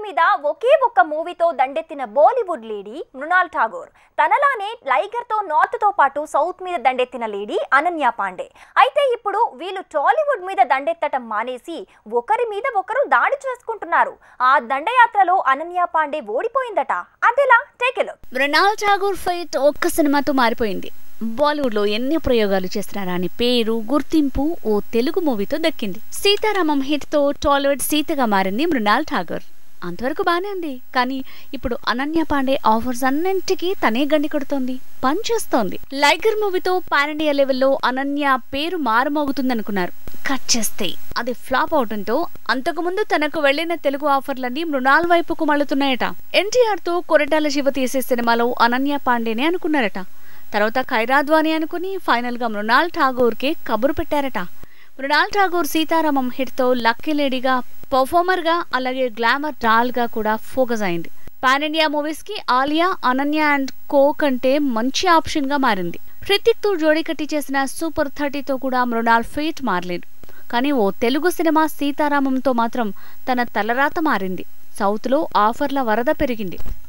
మీద ఒకే ఒక్క మూవీతో దండెత్తిన బాలీవుడ్ లేడీ మృణాల్ ఠాగూర్ తనలానే లైగర్తో నార్త్తో పాటు సౌత్ మీద దండెత్తిన లేడీ అనన్య పాండే అయితే ఇప్పుడు వీళ్ళు టాలీవుడ్ మీద దండెత్తటం మానేసి ఒకరి మీద ఒకరు దాడి చేసుకుంటున్నారు ఆ దండయాత్రలో అనన్య పాండే ఓడిపోయిందట అదెలా టేకెలు మృణాల్ ఠాగూర్ ఫైట్ ఒక్క సినిమాతో మారిపోయింది బాలీవుడ్ లో ఎన్ని ప్రయోగాలు చేస్తున్నారా అని పేరు గుర్తింపు ఓ తెలుగు మూవీతో దక్కింది సీతారామం హిట్ తో టాలీవుడ్ సీతగా మారింది మృణాల్ ఠాగూర్ అంతవరకు బానే ఉంది కానీ ఇప్పుడు అనన్య పాండే ఆఫర్స్ అన్నింటికీ తనే గండి కొడుతోంది పని చేస్తోంది లైగర్ మూవీతో పాన్ ఇండియా లెవెల్లో అనన్య పేరు మారుమోగుతుందనుకున్నారు కట్ చేస్తే అది ఫ్లాప్ అవడంతో అంతకుముందు తనకు వెళ్లిన తెలుగు ఆఫర్లన్నీ మృణాల్ వైపుకు మళ్ళుతున్నాయట ఎన్టీఆర్ తో కొరటాల శివ తీసే సినిమాలో అనన్య పాండేనే అనుకున్నారట తర్వాత ఖైరాద్వాని అనుకుని ఫైనల్ గా మృణాల్ ఠాగూర్ కి కబురు పెట్టారట మృణాల్ ఠాగూర్ సీతారామం హిట్ తో లక్కీ లేడీగా పర్ఫార్మర్ గా అలాగే గ్లామర్ డాల్ గా కూడా ఫోకస్ అయింది పాన్ ఇండియా మూవీస్ కి ఆలియా అనన్య అండ్ కో కంటే మంచి ఆప్షన్ గా మారింది హృతిక్ తో జోడీ కట్టి చేసిన సూపర్ థర్టీతో కూడా మృణాల్ ఫేట్ మారలేదు కానీ ఓ తెలుగు సినిమా సీతారామంతో మాత్రం తన తలరాత మారింది సౌత్ లో ఆఫర్ల వరద పెరిగింది